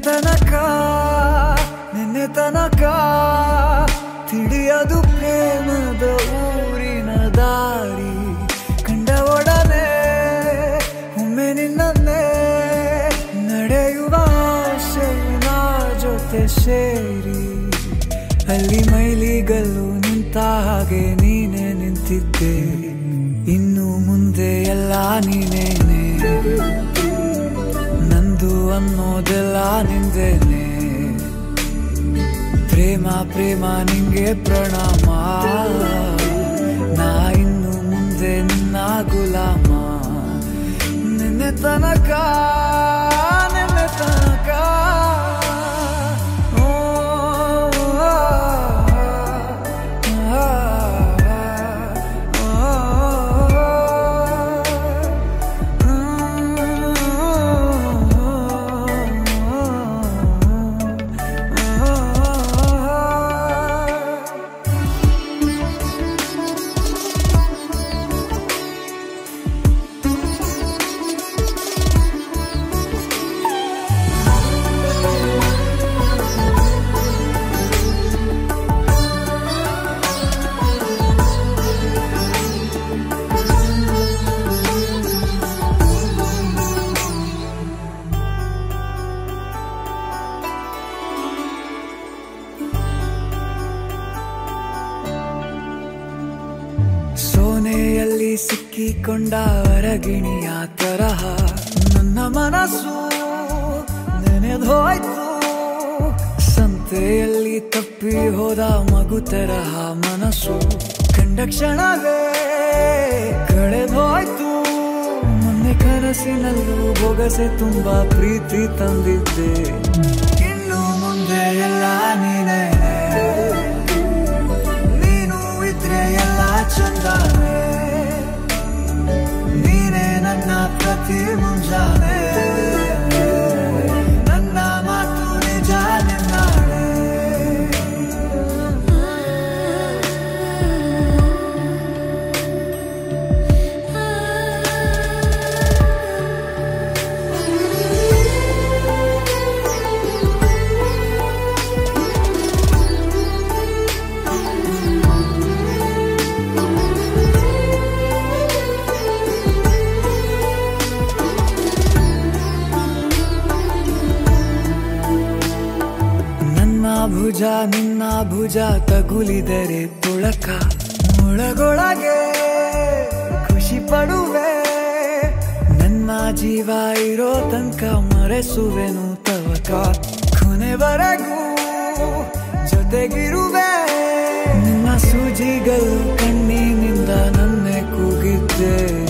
ತನಕ ನಿನ್ನೆ ತನಕ ತಿಳಿಯದು ಪ್ರೇಮದ ಊರಿನ ದಾರಿ ಕಂಡ ಒಡನೆ ಒಮ್ಮೆ ನಿನ್ನನ್ನೇ ನಡೆಯುವ ಆಸೆಯು ನಾ ಜೊತೆ ಸೇರಿ ಅಲ್ಲಿ ಮೈಲಿಗಲ್ಲು ನಿಂತ ಹಾಗೆ ನೀನೆ ನಿಂತಿದ್ದೆ ಇನ್ನು ಮುಂದೆ ಎಲ್ಲ ನೀನೇನೆ ನಂದು ಅನ್ನೋದೆಲ್ಲ ನಿಂದೇನೆ ಪ್ರೇಮ ಪ್ರೇಮ ನಿಂಗೆ ಪ್ರಣಾಮ ನಾ ಇನ್ನು ಮುಂದೆ ನಿನ್ನ ಗುಲಾಮ ನಿನ್ನೆ ತನಕ ನಿನ್ನೆ ತನಕ ಓ, ಆ, ಆ, ಆ ಸೋನೆಯಲ್ಲಿ ಸಿಕ್ಕಿಕೊಂಡ ಅರಗಿಣಿಯ ತರಹ ನನ್ನ ಮನಸ್ಸು ನೆನೆದೋಯ್ತು ಸಂತೆಯಲ್ಲಿ ತಪ್ಪಿ ಹೋದ ಮಗು ತರಹ ಮನಸ್ಸು ಕಂಡ ಕ್ಷಣವೇ ಕಳೆದೋಯ್ತು ಮೊನ್ನೆ ಕನಸಿನಲ್ಲೂ ಬೊಗಸೆ ತುಂಬಾ ಪ್ರೀತಿ ತಂದಿದ್ದೆ ಇನ್ನು ಮುಂದೆ ಎಲ್ಲ ನೀನೇ ನೀನು ಇದ್ರೆ ಎಲ್ಲ ಚಂದಾನೆ ನೀನೇ ನನ್ನ ಪ್ರತಿ ಮುಂಜಾನೆ ನನ್ನ ಮಾತು ನಿಜ ನಿನ್ನಾಳೆ ನನ್ನ ಭುಜ ನಿನ್ನ ಭುಜ ತಗುಲಿದರೆ ತುಳಕ ಒಳಗೊಳಗೆ ಖುಷಿ ಪಡುವೆ ನನ್ನ ಜೀವ ಇರೋ ತನಕ ಮರೆಸುವೆನು ತವಕ ಕೊನೆವರೆಗೂ ಜೊತೆಗಿರುವೆ ನಿನ್ನ ಸೂಜಿಗಳು ಕಣ್ಣಿನಿಂದ ನನ್ನೆ ಕೂಗಿದ್ದೆ